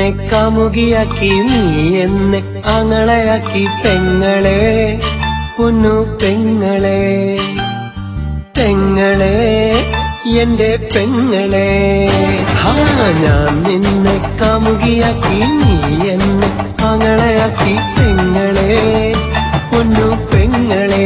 നിന്നെ കാമുകിയാക്കി നീ എന്നെ ആങ്ങളയാക്കി പെങ്ങളെ പൊന്നു പെങ്ങളെ പെങ്ങളെ എന്റെ പെങ്ങളെ ഹാ ഞാൻ നിന്നെ കാമുകിയാക്കി നീ എന്നെ ആങ്ങളയാക്കി പെങ്ങളെ പൊന്നു പെങ്ങളെ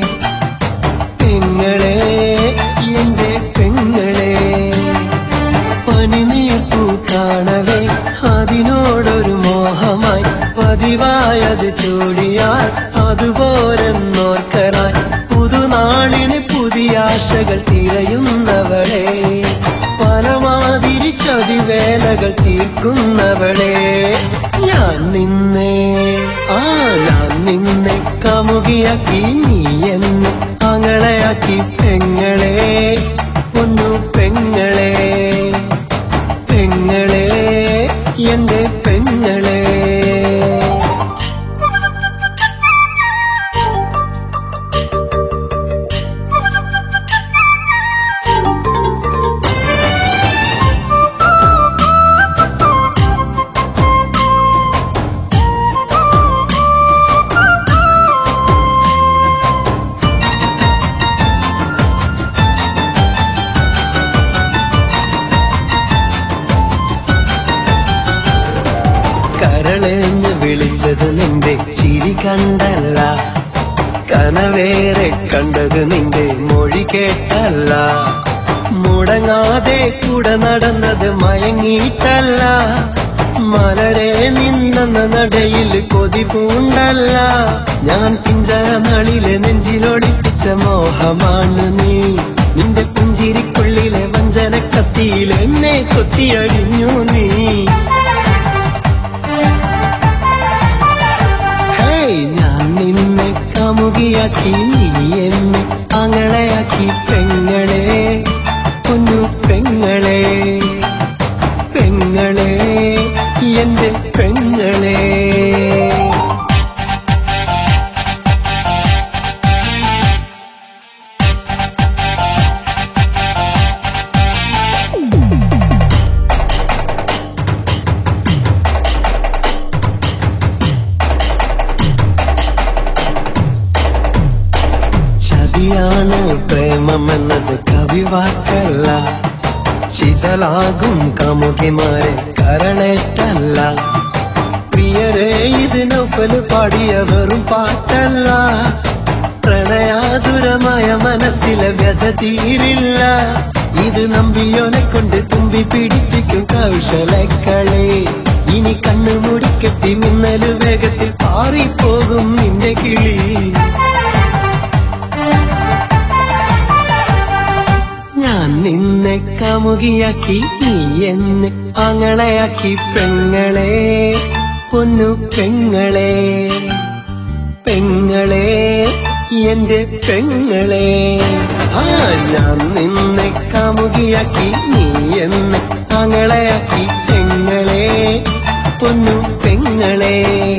പെങ്ങളെ എന്റെ പെങ്ങളെ പനിനീർപ്പൂ കാണവേ അതിനോടൊരു മോഹമായി പതിവായത് ചൂടിയാൽ അതുപോരെന്നോർക്കലായി പുതുനാളിന് പുതിയ ആശകൾ തിരയുന്നവളെ പലമാതിരി ചതിവേലകൾ തീർക്കുന്നവളെ ഞാൻ നിന്നെ ആ ഞാൻ നിന്നെ കാമുകിയാക്കി നീ എന്നെ ആങ്ങളയാക്കി പെങ്ങളെ ഒന്നു പെങ്ങളെ പെങ്ങളെ എന്റെ പെങ്ങളെ കരളെന്ന് വിളിച്ചത് നിന്റെ ചിരി കണ്ടല്ല കനവേറെ കണ്ടത് നിന്റെ മൊഴി കേട്ടല്ല മുടങ്ങാതെ കൂടെ നടന്നത് മയങ്ങിയിട്ടല്ല മലരെ നിന്നെന്ന നടയിൽ കൊതി പൂണ്ടല്ല ഞാൻ പിഞ്ചനാളിലെ നെഞ്ചിലൊളിപ്പിച്ച മോഹമാണ് നീ നിന്റെ പുഞ്ചിരിക്കുള്ളിലെ വഞ്ചന കത്തിയിൽ എന്നെ കൊത്തിയഴിഞ്ഞു നീ ഹേയ് ഞാൻ നിന്നെ കാമുകിയാക്കി നീ എന്നെ ആങ്ങളയാക്കി പെങ്ങളെ കുഞ്ഞു പെങ്ങളെ പെങ്ങളെ എന്റെ പെങ്ങളെ ചതിയാണ് പ്രേമമെന്നത് കവിവാക്കല്ല ചിതലാകും കാമുകിമാരെ കരണേറ്റല്ല പ്രിയരെ ഇത് നൗഫല് പാടിയ വെറും പാട്ടല്ല പ്രണയാതുരമായ മനസ്സിലെ വ്യഥ തീരില്ല ഇത് നമ്പിയോനെ കൊണ്ട് തുമ്പി പിടിപ്പിക്കും കൗശലക്കളെ ഇനി കണ്ണു മുടിക്കെട്ടി മിന്നല് വേഗത്തിൽ പാറിപ്പോകും നിന്റെ കിളി ഞാൻ നിന്നെ കാമുകിയാക്കി നീ എന്നെ ആങ്ങളയാക്കി പെങ്ങളെ പൊന്നു പെങ്ങളെ പെങ്ങളെ എന്റെ പെങ്ങളെ ആ ഞാൻ നിന്നെ കാമുകിയാക്കി നീ എന്നെ ആങ്ങളയാക്കി പെങ്ങളെ പൊന്നു പെങ്ങളെ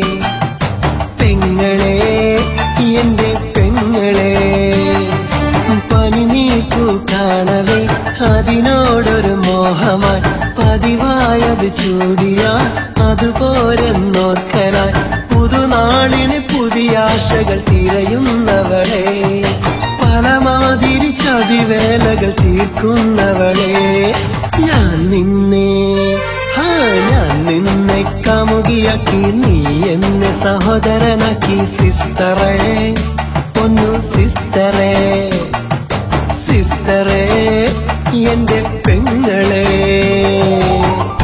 പെങ്ങളെ എന്റെ പെങ്ങളെ പനി നീക്കു കാണവേ അതിനോടൊരു മോഹമായി പതിവായത് ചൂടിയാൽ അതുപോരെന്നോർക്കലായി പുതുനാളിന് പുതിയ ആശകൾ തിരയുന്നവളെ പലമാതിരി ചതിവേലകൾ തീർക്കുന്നവളെ ഞാൻ നിന്നെ ആ ഞാൻ നിന്നെ കാമുകിയാക്കി നീ എന്നെ സഹോദരനാക്കി സിസ്റ്ററെ പൊന്നു സിസ്റ്ററെ സിസ്റ്ററെ എന്റെ പെങ്ങളെ